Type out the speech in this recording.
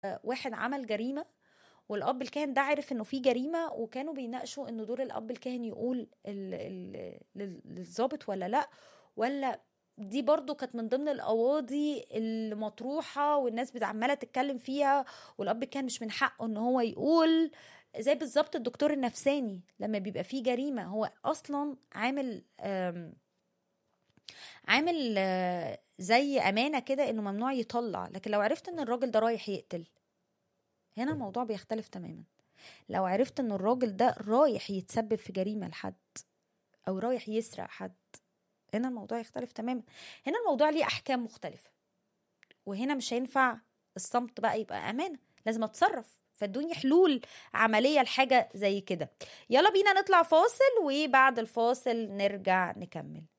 واحد عمل جريمه والاب الكاهن ده عرف انه في جريمه وكانوا بيناقشوا انه دور الاب الكاهن يقول ال- ال- لل- للظابط ولا لا ولا دي برضو كانت من ضمن القواضي المطروحة والناس بت- عمالة تتكلم فيها والأب كان مش من حقه إن هو يقول زي بالظبط الدكتور النفساني لما بيبقى فيه جريمة هو أصلا عامل آم، عامل آه، زي أمانة كده إنه ممنوع يطلع لكن لو عرفت إن الراجل ده رايح يقتل هنا الموضوع بيختلف تماما لو عرفت إن الراجل ده رايح يتسبب في جريمة لحد أو رايح يسرق حد هنا الموضوع يختلف تماما هنا الموضوع ليه احكام مختلفه وهنا مش هينفع الصمت بقى يبقى امانه لازم اتصرف فادوني حلول عمليه لحاجه زي كده يلا بينا نطلع فاصل وبعد الفاصل نرجع نكمل